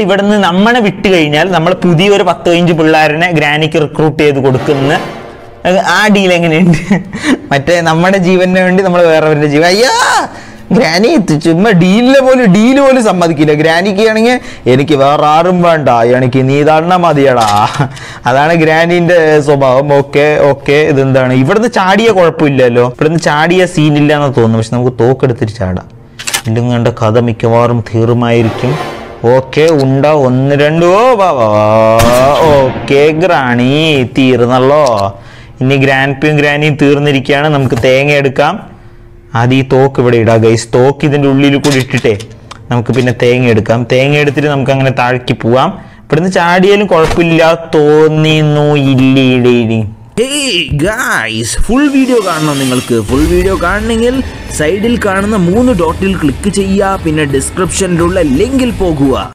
ഇവിടുന്ന് നമ്മളെ വിട്ട് കഴിഞ്ഞാൽ നമ്മൾ പുതിയൊരു പത്ത് പതിനഞ്ച് പിള്ളേരനെ ഗ്രാനിക്ക് റിക്രൂട്ട് ചെയ്ത് കൊടുക്കുന്ന അത് ആ ഡീൽ എങ്ങനെയുണ്ട് മറ്റേ നമ്മുടെ ജീവന് വേണ്ടി നമ്മൾ വേറെവരുടെ ജീവൻ അയ്യാ ഗ്രാനി ചുമ്മാ ഡീലിനെ പോലും ഡീല് പോലും സമ്മതിക്കില്ല ഗ്രാനിക്ക് ആണെങ്കിൽ എനിക്ക് വേറെ ആരും വേണ്ട എനിക്ക് നീ തന്നെ മതിയടാ അതാണ് ഗ്രാനിന്റെ സ്വഭാവം ഓക്കെ ഓക്കെ ഇതെന്താണ് ഇവിടുന്ന് ചാടിയ കുഴപ്പമില്ലല്ലോ ഇവിടുന്ന് ചാടിയ സീനില്ല എന്ന് തോന്നുന്നു പക്ഷെ നമുക്ക് തോക്കെടുത്തിട്ട് ചാടാം ഇല്ലുങ്ങണ്ട കഥ മിക്കവാറും തീർമായിരിക്കും ഓക്കെ ഉണ്ട ഒന്ന് രണ്ട് ഓ വാ വാ ഓക്കെ ഗ്രാണി തീർന്നല്ലോ ഇനി ഗ്രാൻഡ് പിയും ഗ്രാനിയും തീർന്നിരിക്കുകയാണ് നമുക്ക് തേങ്ങ എടുക്കാം ആദ്യം ഈ തോക്ക് ഇവിടെ ഇടാം ഗൈസ് തോക്ക് ഇതിൻ്റെ ഉള്ളിൽ കൂടി ഇട്ടിട്ടേ നമുക്ക് പിന്നെ തേങ്ങ എടുക്കാം തേങ്ങ എടുത്തിട്ട് നമുക്ക് അങ്ങനെ താഴേക്ക് പോവാം ഇവിടുന്ന് ചാടിയാലും കുഴപ്പമില്ല തോന്നിന്നു ഇല്ലേ ഹേയ് ഗായ്സ് ഫുൾ വീഡിയോ കാണണം നിങ്ങൾക്ക് ഫുൾ വീഡിയോ കാണണമെങ്കിൽ സൈഡിൽ കാണുന്ന മൂന്ന് ഡോട്ടിൽ ക്ലിക്ക് ചെയ്യുക പിന്നെ ഡിസ്ക്രിപ്ഷനിലുള്ള ലിങ്കിൽ പോകുക